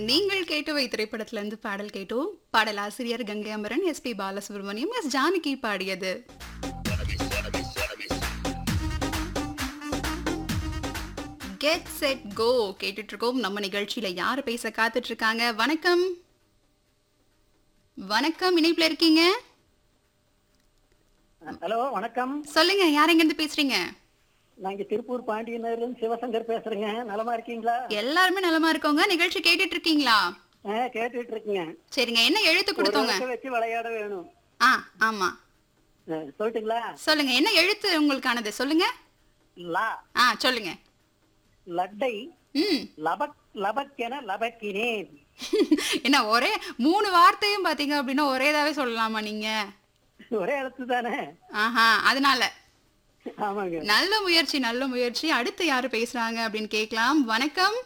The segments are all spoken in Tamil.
நீங்கள் கேட்டவை திரைப்படத்திலிருந்து பாடல் கேட்டோம் பாடல் ஆசிரியர் Gangai Amaran S P Balasubrahmanyam S Janaki பாடியது கெட் செட் கோ கேட்டுட்டு இருக்கோம் நம்ம நிகழ்ச்சியில யார் பேச காத்துட்டு இருக்காங்க வணக்கம் வணக்கம் இணைப்புல இருக்கீங்க ஹலோ வணக்கம் சொல்லுங்க யார் எங்க இருந்து பேசுறீங்க நான் இங்க திருப்பூர் பாண்டியனர்ல இருந்து சிவசங்கர் பேசுறேங்க நலமா இருக்கீங்களா எல்லாருமே நலமா இருக்கோங்க நிகழ்ச்சி கேட்டுட்டு இருக்கீங்களா ஆ, கேட்டுட்டு இருக்கீங்க சரிங்க என்ன எழுத்து ஒரு கொடுத்தோங்க இடத்த வச்சு விளையாட வேணும் ஆ ஆமா ஆ, சொல்லட்டுங்களா சொல்லுங்க என்ன எழுத்து உங்களுக்கானது சொல்லுங்க லா ஆ சொல்லுங்க லட்டை ம் லபக் லபக்கென லபக்கினேன் என்ன ஒரே மூணு வார்த்தையும் பாத்தீங்க அப்படின்னா ஒரேதாவே சொல்லலாமா நீங்க ஒரே எழுத்து தானே ஆஹா அதனால ஆமாங்க நல்ல முயற்சி நல்ல முயற்சி அடுத்து யாரு பேசுறாங்க அப்படின்னு கேட்கலாம் வணக்கம்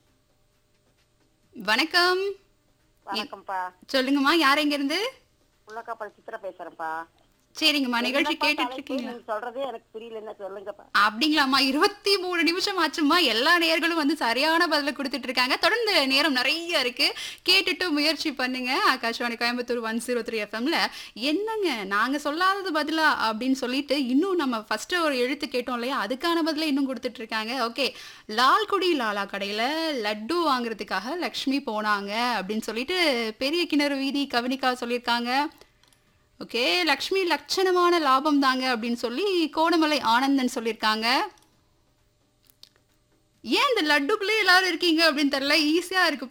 வணக்கம் வணக்கம்ப்பா சொல்லுங்கம்மா யார் எங்க இருந்து உள்ளக்காப்பல் சித்திர பேசுறேன்ப்பா சரிங்கம்மா நிகழ்ச்சி என்னப்பா கேட்டுட்டு தலைப்பு? இருக்கீங்களா நீங்க சொல்றதே எனக்கு புரியல என்ன சொல்லுங்கப்பா அப்படிங்களாம்மா இருபத்தி மூணு நிமிஷம் ஆச்சுமா எல்லா நேர்களும் வந்து சரியான பதில கொடுத்துட்டு இருக்காங்க தொடர்ந்து நேரம் நிறைய இருக்கு கேட்டுட்டு முயற்சி பண்ணுங்க Akashvani Coimbatore one zero three எஃப்எம்ல என்னங்க நாங்க சொல்லாதது பதிலா அப்படின்னு சொல்லிட்டு இன்னும் நம்ம ஃபர்ஸ்ட் ஒரு எழுத்து கேட்டோம் இல்லையா அதுக்கான பதில இன்னும் கொடுத்துட்டு இருக்காங்க ஓகே லால்குடி லாலா கடையில லட்டு வாங்குறதுக்காக லக்ஷ்மி போனாங்க அப்படின்னு சொல்லிட்டு பெரிய கிணறு வீதி கவனிக்கா சொல்லியிருக்காங்க ஓகே லக்ஷ்மி லட்சணமான லாபம் தாங்க அப்படின்னு சொல்லி கோடமலை ஆனந்தன் சொல்லியிருக்காங்க ஏன் இந்த லட்டுக்குள்ளே எல்லாரும் இருக்கீங்க அப்படின்னு தெரியல ஈஸியா இருக்கு